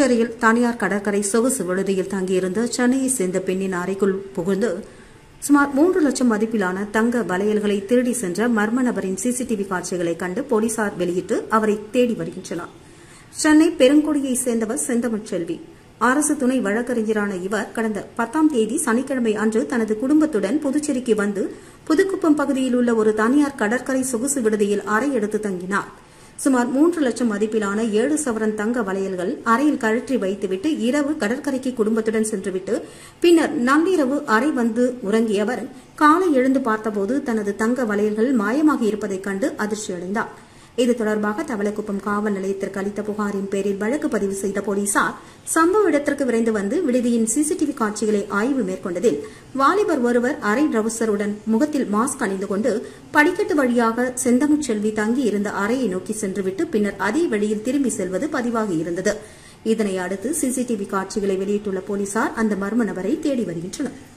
புதுச்சேரியில் தனியார் கடற்கரை சொகுசு விடுதியில் தங்கியிருந்த சென்னையை சேர்ந்த பெண்ணின் அறைக்குள் புகுந்து சுமார் மூன்று லட்சம் மதிப்பிலான தங்க வளையல்களை திருடி சென்ற மர்ம நபரின் சிசிடிவி காட்சிகளை கண்டு போலீசார் வெளியிட்டு அவரை தேடி வருகின்றனர் சென்னை பெருங்குடியைச் சேர்ந்தவர் செந்தமிழ் செல்வி அரசு துணை வழக்கறிஞரான இவர் கடந்த பத்தாம் தேதி சனிக்கிழமை அன்று தனது குடும்பத்துடன் புதுச்சேரிக்கு வந்து புதுக்குப்பம் பகுதியில் உள்ள ஒரு தனியார் கடற்கரை சொகுசு விடுதியில் அறை எடுத்து தங்கினார் சுமார் மூன்று லட்சம் மதிப்பிலான ஏழு சவரன் தங்க வளையல்கள் அறையில் கழற்றி வைத்துவிட்டு இரவு கடற்கரைக்கு குடும்பத்துடன் சென்றுவிட்டு பின்னர் நள்ளிரவு அறை வந்து உறங்கியவர் காலை எழுந்து பார்த்தபோது தனது தங்க வளையல்கள் மாயமாகி இருப்பதைக் கண்டு அதிர்ச்சியடைந்தார் இது தொடர்பாக தவளக்குப்பம் காவல் நிலையத்திற்கு அளித்த புகாரின் பேரில் வழக்கு பதிவு செய்த போலீசார் சம்பவ இடத்திற்கு விரைந்து வந்து விடுதியின் சிசிடிவி காட்சிகளை ஆய்வு மேற்கொண்டதில் வாலிபர் ஒருவர் அரை ரவுசருடன் முகத்தில் மாஸ்க் அணிந்து கொண்டு படிக்கட்டு வழியாக செந்தமிழ் செல்வி தங்கி இருந்த அறையை நோக்கி சென்றுவிட்டு பின்னர் அதே வழியில் திரும்பி செல்வது பதிவாகி இருந்தது இதனை அடுத்து சிசிடிவி காட்சிகளை வெளியிட்டுள்ள போலீசார் அந்த மர்ம நபரை தேடி வருகின்றனர்